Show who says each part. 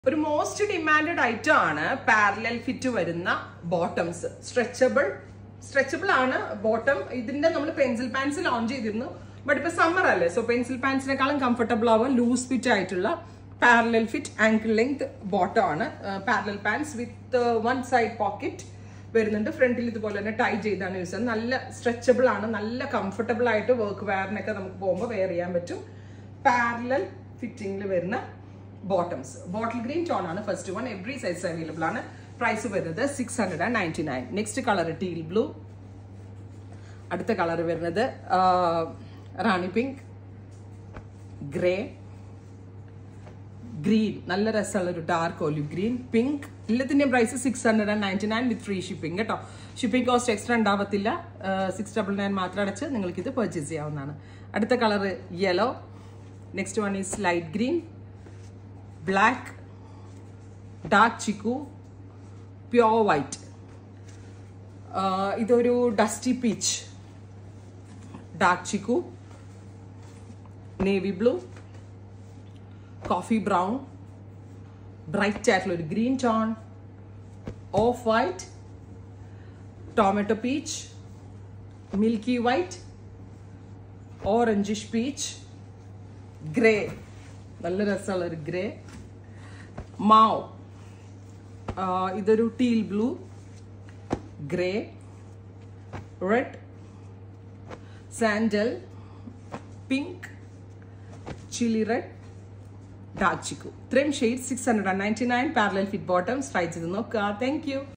Speaker 1: ഒരു most demanded item ആണ് parallel fit വരുന്ന ബോട്ടംസ് സ്ട്രെച്ചബിൾ സ്ട്രെച്ചബിൾ ആണ് ബോട്ടം ഇതിന്റെ നമ്മൾ പെൻസിൽ പാൻസ് ലോഞ്ച് ചെയ്തിരുന്നു ബട്ട് ഇപ്പൊ സമ്മർ അല്ലേ സോ പെൻസിൽ പാൻസിനേക്കാളും കംഫർട്ടബിൾ ആവാൻ ലൂസ് ഫിറ്റ് ആയിട്ടുള്ള parallel fit ankle length bottom ആണ് parallel pants with one side pocket വരുന്നുണ്ട് ഫ്രണ്ടിൽ ഇതുപോലെ തന്നെ ടൈ ചെയ്താണ് യൂസ് ചെയ്യുന്നത് നല്ല സ്ട്രെച്ചബിൾ ആണ് നല്ല കംഫർട്ടബിൾ ആയിട്ട് വർക്ക് വെയറിനൊക്കെ നമുക്ക് പോകുമ്പോൾ വെയർ ചെയ്യാൻ പറ്റും പാരലൽ ഫിറ്റിംഗിൽ വരുന്ന ബോട്ടംസ് ബോട്ടിൽ ഗ്രീൻ ടോൺ ആണ് first one every size available ആണ് പ്രൈസ് വരുന്നത് six hundred and ninety nine next colour teal blue അടുത്ത കളർ വരുന്നത് റാണി പിങ്ക് ഗ്രേ ഗ്രീൻ നല്ല രസമുള്ള ഒരു ഡാർക്ക് ഒലിവ് ഗ്രീൻ പിങ്ക് എല്ലാത്തിൻ്റെയും price six hundred and ninety nine with free shipping കേട്ടോ shipping cost extra ഉണ്ടാവത്തില്ല സിക്സ് ഡബിൾ നയൻ മാത്രം അടച്ച് നിങ്ങൾക്ക് ഇത് പർച്ചേസ് ചെയ്യാവുന്നതാണ് അടുത്ത colour yellow next one is light green black dark chikoo pure white ഇതൊരു dusty peach dark chikoo navy blue coffee brown bright ആയിട്ടുള്ള ഒരു green tone off white tomato peach milky white orangish peach grey നല്ല രസമുള്ള ഒരു grey mauve ഇതൊരു teal blue grey red sandal pink chilli red dark chikoo ഇത്രയും shade six hundred and ninety nine parallel fit bottoms try ചെയ്ത് നോക്കുക thank you